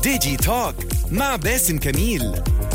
ديجي توك مع باسم كميل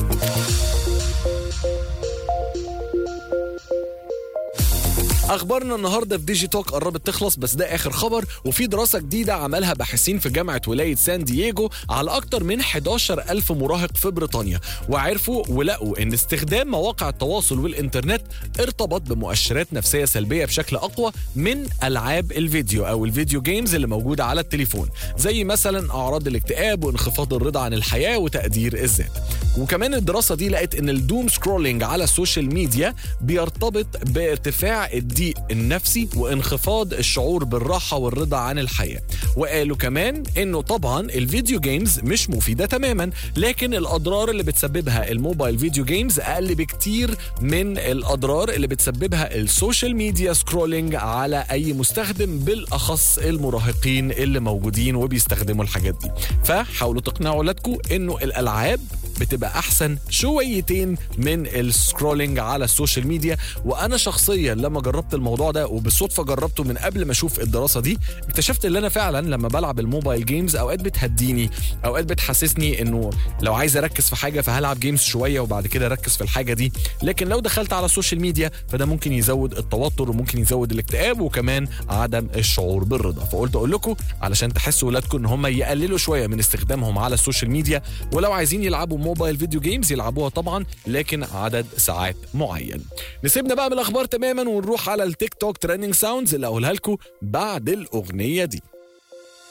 اخبارنا النهارده في ديجي توك قربت تخلص بس ده اخر خبر وفي دراسه جديده عملها باحثين في جامعه ولايه سان دييجو على اكتر من 11 ألف مراهق في بريطانيا وعرفوا ولقوا ان استخدام مواقع التواصل والانترنت ارتبط بمؤشرات نفسيه سلبيه بشكل اقوى من العاب الفيديو او الفيديو جيمز اللي موجوده على التليفون زي مثلا اعراض الاكتئاب وانخفاض الرضا عن الحياه وتقدير الذات وكمان الدراسه دي لقت ان الدوم سكرولينج على السوشيال ميديا بيرتبط بارتفاع الضيق النفسي وانخفاض الشعور بالراحه والرضا عن الحياه وقالوا كمان انه طبعا الفيديو جيمز مش مفيده تماما لكن الاضرار اللي بتسببها الموبايل فيديو جيمز اقل بكتير من الاضرار اللي بتسببها السوشيال ميديا سكرولينج على اي مستخدم بالاخص المراهقين اللي موجودين وبيستخدموا الحاجات دي فحاولوا تقنعوا ولادكم انه الالعاب بتبقى احسن شويتين من السكرولينج على السوشيال ميديا وانا شخصيا لما جربت الموضوع ده وبالصدفه جربته من قبل ما اشوف الدراسه دي اكتشفت ان انا فعلا لما بلعب الموبايل جيمز اوقات بتهديني اوقات بتحسسني انه لو عايز اركز في حاجه فهلعب جيمز شويه وبعد كده اركز في الحاجه دي لكن لو دخلت على السوشيال ميديا فده ممكن يزود التوتر وممكن يزود الاكتئاب وكمان عدم الشعور بالرضا فقلت اقول لكم علشان تحسوا ولادكم ان هم يقللوا شويه من استخدامهم على السوشيال ميديا ولو عايزين يلعبوا موبايل فيديو جيمز يلعبوها طبعا لكن عدد ساعات معين نسيبنا بقى من الاخبار تماما ونروح على التيك توك ترending ساوندز اللي اقولها لكم بعد الاغنيه دي